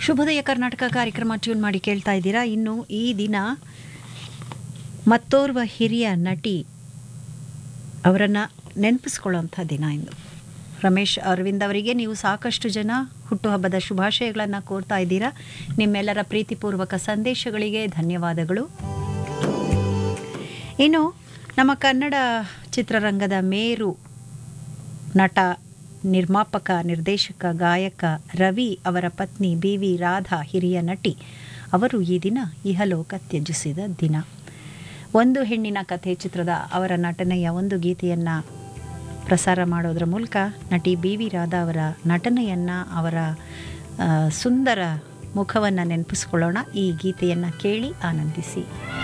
ಶುಭೋದಯ ಕರ್ನಾಟಕ ಕಾರ್ಯಕ್ರಮ ಟ್ಯೂನ್ ಮಾಡಿ ಕೇಳ್ತಾ ಇದ್ದೀರಾ ಇನ್ನು ಈ ದಿನ ಮತ್ತೋರ್ವ ಹಿರಿಯ ನಟಿ ಅವರನ್ನು ನೆನಪಿಸ್ಕೊಳ್ಳೋಂಥ ದಿನ ಇಂದು ರಮೇಶ್ ಅರವಿಂದ್ ಅವರಿಗೆ ನೀವು ಸಾಕಷ್ಟು ಜನ ಹುಟ್ಟುಹಬ್ಬದ ಶುಭಾಶಯಗಳನ್ನು ಕೋರ್ತಾ ಇದ್ದೀರಾ ನಿಮ್ಮೆಲ್ಲರ ಪ್ರೀತಿಪೂರ್ವಕ ಸಂದೇಶಗಳಿಗೆ ಧನ್ಯವಾದಗಳು ಇನ್ನು ನಮ್ಮ ಕನ್ನಡ ಚಿತ್ರರಂಗದ ಮೇರು ನಟ ನಿರ್ಮಾಪಕ ನಿರ್ದೇಶಕ ಗಾಯಕ ರವಿ ಅವರ ಪತ್ನಿ ಬಿ ವಿ ರಾಧಾ ಹಿರಿಯ ನಟಿ ಅವರು ಈ ದಿನ ಇಹಲೋಕ ತ್ಯಜಿಸಿದ ದಿನ ಒಂದು ಹೆಣ್ಣಿನ ಕಥೆ ಚಿತ್ರದ ಅವರ ನಟನೆಯ ಒಂದು ಗೀತೆಯನ್ನು ಪ್ರಸಾರ ಮಾಡೋದ್ರ ಮೂಲಕ ನಟಿ ಬಿ ವಿ ರಾಧಾ ಅವರ ನಟನೆಯನ್ನು ಅವರ ಆ, ಸುಂದರ ಮುಖವನ್ನು ನೆನಪಿಸ್ಕೊಳ್ಳೋಣ ಈ ಗೀತೆಯನ್ನು ಕೇಳಿ ಆನಂದಿಸಿ